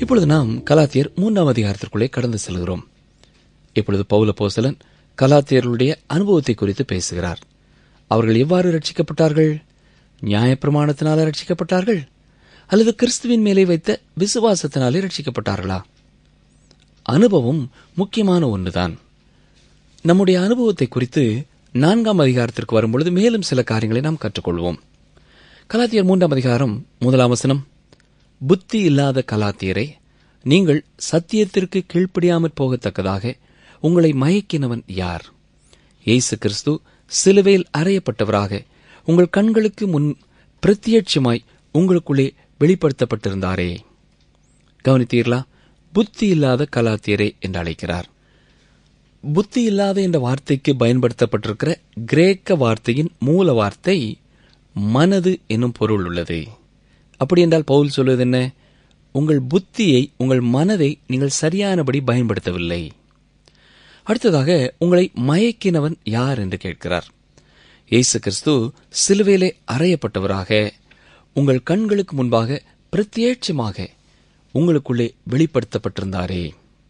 இப்பொழுது நாம் கலாத்தியர் மூன்றாம் அதிகாரத்திற்குள்ளே கடந்து செல்கிறோம் இப்பொழுது பவுல போசலன் கலாத்தியர்களுடைய அனுபவத்தை குறித்து பேசுகிறார் அவர்கள் எவ்வாறு ரட்சிக்கப்பட்டார்கள் நியாயப்பிரமாணத்தினால ரட்சிக்கப்பட்டார்கள் அல்லது கிறிஸ்துவின் மேலே வைத்த விசுவாசத்தினாலே ரட்சிக்கப்பட்டார்களா அனுபவம் முக்கியமான ஒன்றுதான் நம்முடைய அனுபவத்தை குறித்து நான்காம் அதிகாரத்திற்கு வரும்பொழுது மேலும் சில காரியங்களை நாம் கற்றுக்கொள்வோம் கலாத்தியர் மூன்றாம் அதிகாரம் முதலாம் வசனம் புத்தி இல்லாத கலாத்தியரை நீங்கள் சத்தியத்திற்கு கீழ்ப்படியாமற் போகத்தக்கதாக உங்களை மயக்கினவன் யார் இயேசு கிறிஸ்து சிலுவையில் அறையப்பட்டவராக உங்கள் கண்களுக்கு முன் பிரத்யட்சமாய் உங்களுக்குள்ளே வெளிப்படுத்தப்பட்டிருந்தாரே கவனித்தீர்களா புத்தி இல்லாத கலாத்தியரே என்று அழைக்கிறார் புத்தி இல்லாத என்ற வார்த்தைக்கு பயன்படுத்தப்பட்டிருக்கிற கிரேக்க வார்த்தையின் மூல வார்த்தை மனது என்னும் பொருள் உள்ளது அப்படி என்றால் பவுல் சொல்வது என்ன உங்கள் புத்தியை உங்கள் மனதை நீங்கள் சரியானபடி பயன்படுத்தவில்லை அடுத்ததாக உங்களை மயக்கினவன் யார் என்று கேட்கிறார் இயேசு கிறிஸ்து சிலுவையிலே அறையப்பட்டவராக உங்கள் கண்களுக்கு முன்பாக பிரத்யேட்சமாக உங்களுக்குள்ளே வெளிப்படுத்தப்பட்டிருந்தாரே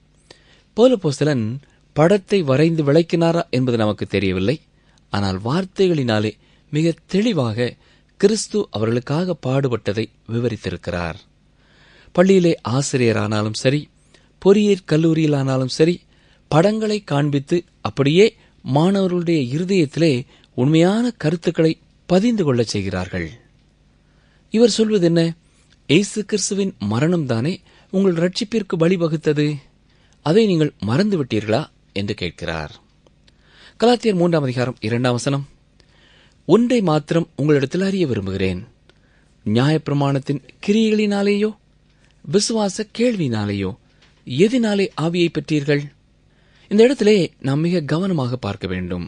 போலபோஸ்தலன் படத்தை வரைந்து விளக்கினாரா என்பது நமக்கு தெரியவில்லை ஆனால் வார்த்தைகளினாலே மிக தெளிவாக கிறிஸ்து அவர்களுக்காக பாடுபட்டதை விவரித்திருக்கிறார் பள்ளியிலே ஆசிரியரானாலும் சரி பொறியியற் கல்லூரியிலானாலும் சரி படங்களை காண்பித்து அப்படியே மாணவர்களுடைய இருதயத்திலே உண்மையான கருத்துக்களை பதிந்து கொள்ளச் செய்கிறார்கள் இவர் சொல்வது என்ன இயேசு கிறிஸ்துவின் மரணம்தானே உங்கள் ரட்சிப்பிற்கு வழிவகுத்தது அதை நீங்கள் மறந்து விட்டீர்களா என்று கேட்கிறார் கலாத்தியர் மூன்றாம் அதிகாரம் இரண்டாம் வசனம் ஒன்றை மாத்திரம் உங்களிடத்தில் அறிய விரும்புகிறேன் நியாயப்பிரமாணத்தின் கிரியைகளினாலேயோ விசுவாச கேள்வினாலேயோ எதினாலே ஆவியை பெற்றீர்கள் இந்த இடத்திலே நாம் மிக கவனமாக பார்க்க வேண்டும்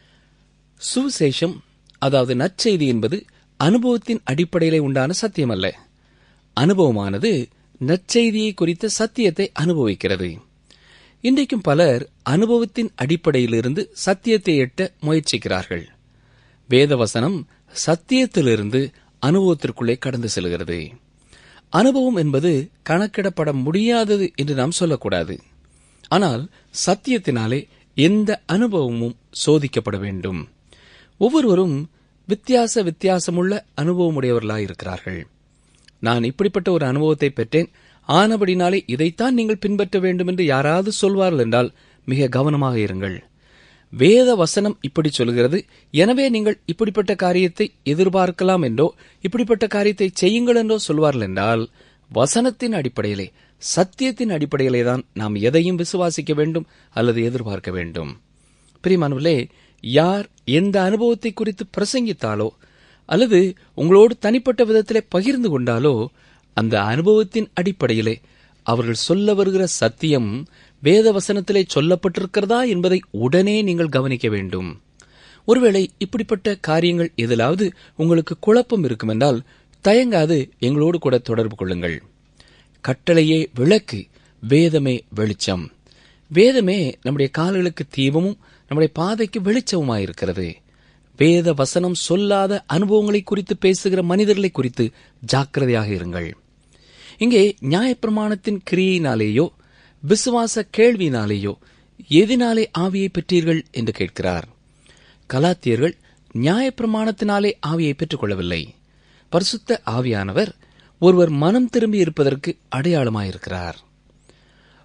சுவிசேஷம் அதாவது நற்செய்தி என்பது அனுபவத்தின் அடிப்படையிலே உண்டான சத்தியம் அல்ல அனுபவமானது நற்செய்தியை குறித்த சத்தியத்தை அனுபவிக்கிறது இன்றைக்கும் பலர் அனுபவத்தின் அடிப்படையிலிருந்து சத்தியத்தை எட்ட முயற்சிக்கிறார்கள் வேதவசனம் சத்தியத்திலிருந்து அனுபவத்திற்குள்ளே கடந்து செல்கிறது அனுபவம் என்பது கணக்கிடப்பட முடியாதது என்று நாம் சொல்லக்கூடாது ஆனால் சத்தியத்தினாலே எந்த அனுபவமும் சோதிக்கப்பட வேண்டும் ஒவ்வொருவரும் வித்தியாச வித்தியாசமுள்ள அனுபவமுடையவர்களாயிருக்கிறார்கள் நான் இப்படிப்பட்ட ஒரு அனுபவத்தை பெற்றேன் ஆனபடினாலே இதைத்தான் நீங்கள் பின்பற்ற வேண்டும் என்று யாராவது சொல்வார்கள் என்றால் மிக கவனமாக இருங்கள் வேத வசனம் இப்படி சொல்கிறது எனவே நீங்கள் இப்படிப்பட்ட காரியத்தை எதிர்பார்க்கலாம் என்றோ இப்படிப்பட்ட காரியத்தை செய்யுங்கள் என்றோ சொல்வார்கள் என்றால் வசனத்தின் அடிப்படையிலே சத்தியத்தின் அடிப்படையிலே தான் நாம் எதையும் விசுவாசிக்க வேண்டும் அல்லது எதிர்பார்க்க வேண்டும் பிரிமானவர்களே யார் எந்த அனுபவத்தை குறித்து பிரசங்கித்தாலோ அல்லது உங்களோடு தனிப்பட்ட விதத்திலே பகிர்ந்து கொண்டாலோ அந்த அனுபவத்தின் அடிப்படையிலே அவர்கள் சொல்ல வருகிற சத்தியம் வேத வசனத்திலே சொல்லப்பட்டிருக்கிறதா என்பதை உடனே நீங்கள் கவனிக்க வேண்டும் ஒருவேளை இப்படிப்பட்ட காரியங்கள் எதிலாவது உங்களுக்கு குழப்பம் இருக்குமென்றால் தயங்காது எங்களோடு கூட தொடர்பு கொள்ளுங்கள் கட்டளையே விளக்கு வேதமே வெளிச்சம் வேதமே நம்முடைய கால்களுக்கு தீபமும் நம்முடைய பாதைக்கு வெளிச்சவுமாயிருக்கிறது வேத வசனம் சொல்லாத அனுபவங்களை குறித்து பேசுகிற மனிதர்களை குறித்து ஜாக்கிரதையாக இருங்கள் இங்கே நியாயப்பிரமாணத்தின் கிரியையினாலேயோ விசுவாச கேள்வியினாலேயோ எதினாலே ஆவியை பெற்றீர்கள் என்று கேட்கிறார் கலாத்தியர்கள் நியாயப்பிரமாணத்தினாலே ஆவியை பெற்றுக் கொள்ளவில்லை பரிசுத்த ஆவியானவர் ஒருவர் மனம் திரும்பி இருப்பதற்கு அடையாளமாயிருக்கிறார்